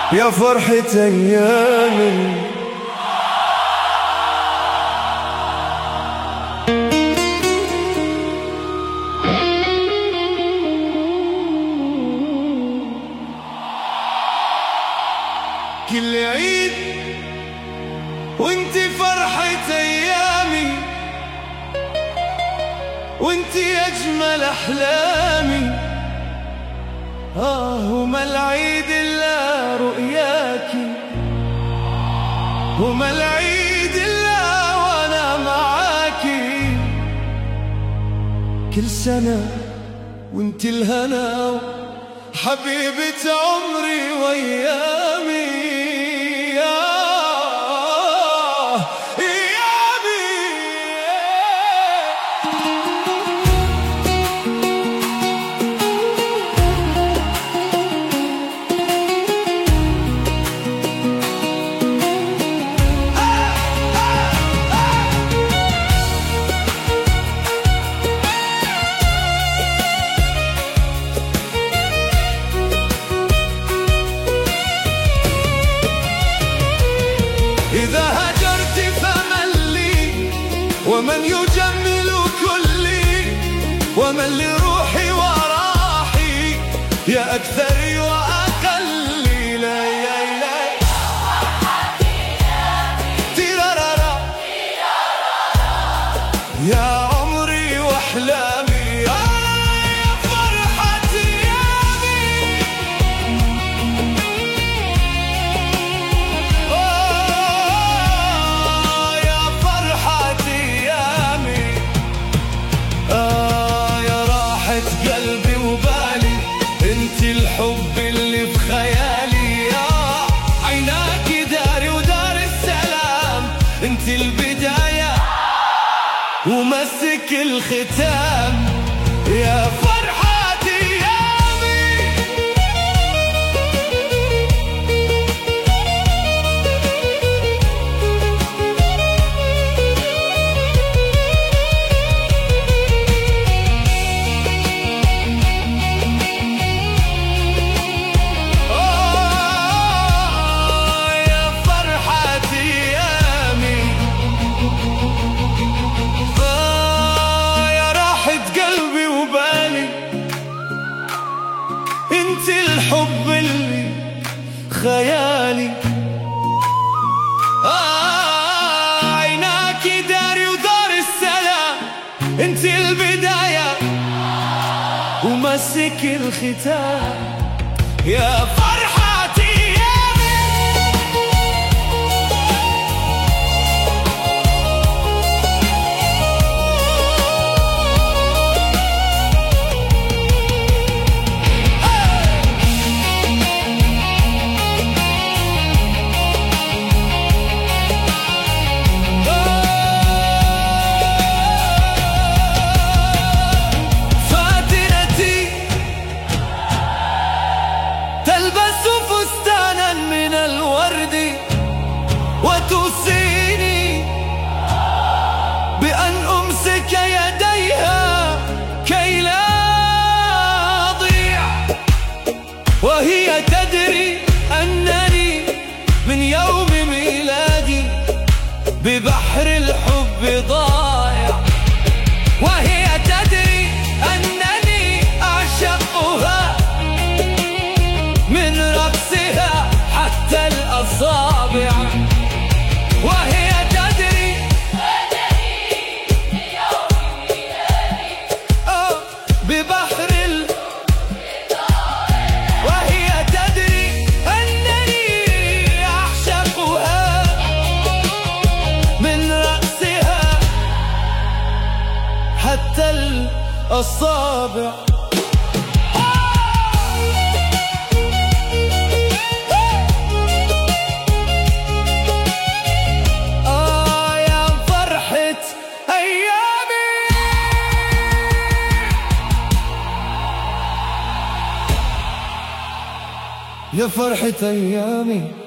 يا فرحة أيامي كل عيد وانت فرحة أيامي وانت أجمل أحلامي آه وما العيد إلا رؤياكي وما العيد إلا وأنا معاكي كل سنة وانت الهنا حبيبة عمري وأيامي إذا هجرت فمن لي ومن يجمل كلي ومن لروحي وراحي يا أكثري وأقلي لا يا لا تيرارارا يا عمري وأحلامي يا فرحة أيامي آه يا فرحة أيامي آه يا راحة قلبي وبالي انت الحب اللي في خيالي يا عيناك داري ودار السلام انت البداية ومسك الختام يا فرحة أيامي آه يا فرحة أيامي آه يا راحة قلبي وبالي انت الحب اللي خيالي آه عيناك داري ودار السلام انت البداية ومسك الختام يا فرحة أيامي فاتنتي تلبس فستانا من الورد وتوصيني بأن أمسك يديها كي لا أضيع وهي تدري أنني من يوم ميلادي ببحر الحب ضايع وهي تدري أنني أعشقها من رقصها حتى الأصابع وهي تدري آه، ببحر ال... وهي تدري أنني أعشقها من رأسها حتى الأصابع آه يا فرحة أيامي يا فرحة أيامي